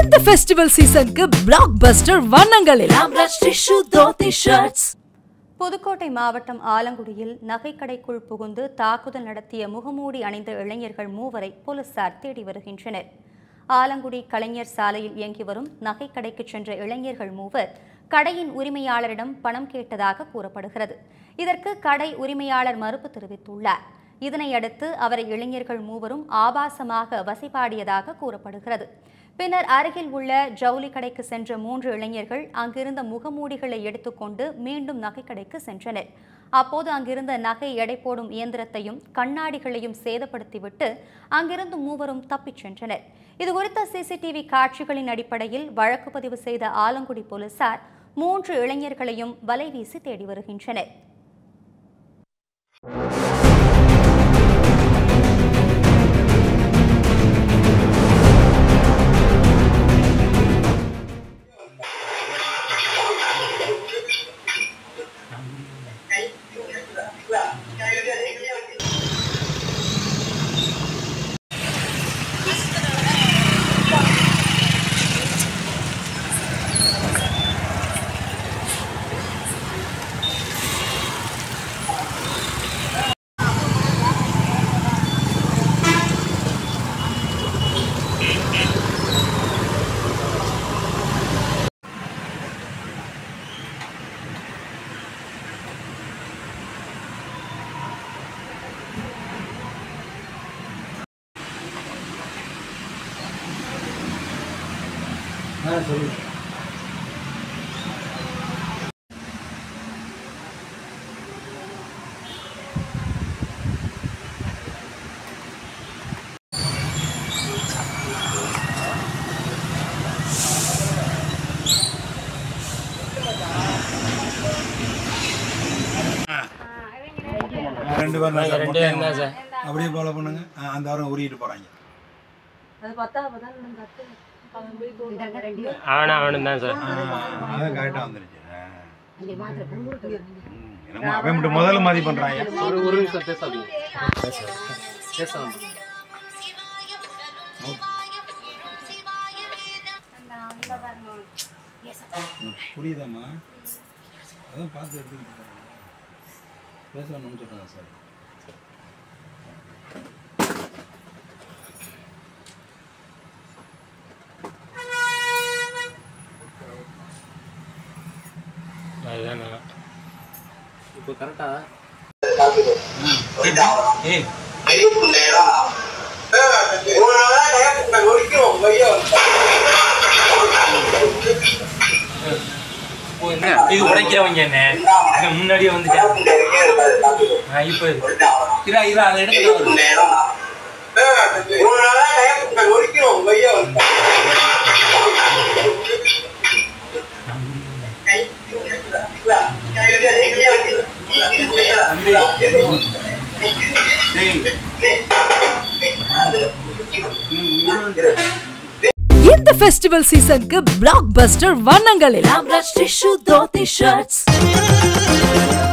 இந்த ஃபெஸ்டிவல் சீசனுக்கு black blockbuster வண்ணங்கள் எல்லாம் rush tissue dhoti shirts Pudukkottai மாவட்டம் ஆலங்குடியில் நகைக்கடைக்குள் புகுந்து தாக்குதல் நடத்திய முகமூடி அணிந்த இளைஞர்கள் மூவரை போலீசார் தேடி வருகின்றனர் ஆலங்குடி கலைஞர் சாலையில் இயங்கி வரும் நகைக்கடைக்கு சென்ற இளைஞர்கள் மூவர் கடையின் உரிமையாளரிடம் பணம் கேட்டதாக கூறப்படுகிறது இதற்கு கடை உரிமையாளர் மறுப்பு தெரிவித்துள்ளார் இதனையடுத்து அவரை இளைஞர்கள் மூவரும் ஆபாசமாக வசைபாடியதாக கூறப்படுகிறது பின்னர் அருகில் உள்ள ஜவுளி கடைக்கு சென்ற மூன்று இளைஞர்கள் அங்கிருந்த முகமூடிகளை எடுத்துக்கொண்டு மீண்டும் நகைக்கடைக்கு சென்றனர் அப்போது அங்கிருந்த நகை எடை போடும் இயந்திரத்தையும் கண்ணாடிகளையும் சேதப்படுத்திவிட்டு அங்கிருந்து மூவரும் தப்பிச் சென்றனர் இதுகுறித்த சிசிடிவி காட்சிகளின் அடிப்படையில் வழக்கு பதிவு செய்த ஆலங்குடி போலீசார் மூன்று இளைஞர்களையும் வலைவீசி தேடி வருகின்றனர் ரெண்டு பேரும் தான் சார் ரெண்டு பேரும் தான் சார். அப்படியே ஃபாலோ பண்ணுங்க ஆ, அந்த வாரம் உருகிட்டு போறாங்க அவனும் அவனும் தான் சார் ஆ, அதான் கரெக்டாக வந்துருச்சு ஆ. ம், என்னமோ அவன் மட்டும் முதல்ல மாதிரி பண்றாங்க ஒரு ஒரு நிமிஷம் பேசாதீங்க பேசலாம் புரியுதாம்மா அதான் பார்த்து எடுத்துக்கிட்டு போறாங்க. பேசலாம்னு சொல்றாங்க சார் அதுதான் நல்லா இப்போ கரெக்டா ஏய் இது உடைக்கிறவங்க என்ன இங்க முன்னாடியே வந்துட்டாங்க ஆ, இப்போ இரா இரா அதை எடுத்து இந்த ஃபெஸ்டிவல் சீசனுக்கு பிளாக் பஸ்டர் வண்ணங்கள் எல்லாம் ரஷ் டிஷ்யூ தோத்தி ஷர்ட்ஸ்